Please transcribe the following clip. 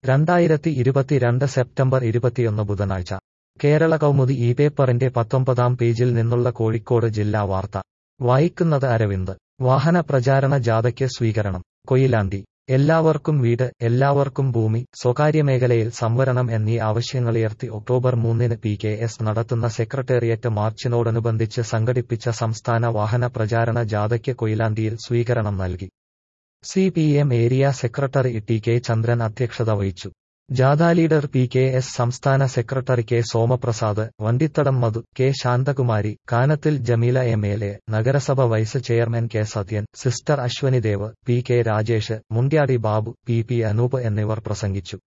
രണ്ടായിരത്തി ഇരുപത്തിരണ്ട് സെപ്റ്റംബർ ഇരുപത്തിയൊന്ന് ബുധനാഴ്ച കേരള കൗമുദി ഈ പേപ്പറിന്റെ പത്തൊമ്പതാം പേജിൽ നിന്നുള്ള കോഴിക്കോട് ജില്ലാ വാർത്ത വായിക്കുന്നത് അരവിന്ദ് വാഹന പ്രചാരണ ജാഥയ്ക്ക് സ്വീകരണം കൊയിലാണ്ടി എല്ലാവർക്കും വീട് എല്ലാവർക്കും ഭൂമി സ്വകാര്യ മേഖലയിൽ സംവരണം എന്നീ ആവശ്യങ്ങളുയർത്തി ഒക്ടോബർ മൂന്നിന് പി കെ എസ് നടത്തുന്ന സെക്രട്ടേറിയറ്റ് മാർച്ചിനോടനുബന്ധിച്ച് സംഘടിപ്പിച്ച സംസ്ഥാന വാഹന പ്രചാരണ ജാഥയ്ക്ക് കൊയിലാണ്ടിയിൽ സ്വീകരണം നൽകി C P M area secretary T K Chandran അധ്യക്ഷത വഹിച്ചു ജാഥ ലീഡർ പി കെ എസ് സംസ്ഥാന secretary K Somaprasad Vandithadam Madhu K Santhakumari Kanathil Jameela M L A നഗരസഭ vice chairman K Sathyan sister Ashwanidev P K Rajesh Mundyadi Babu P P Anoop എന്നിവർ പ്രസംഗിച്ചു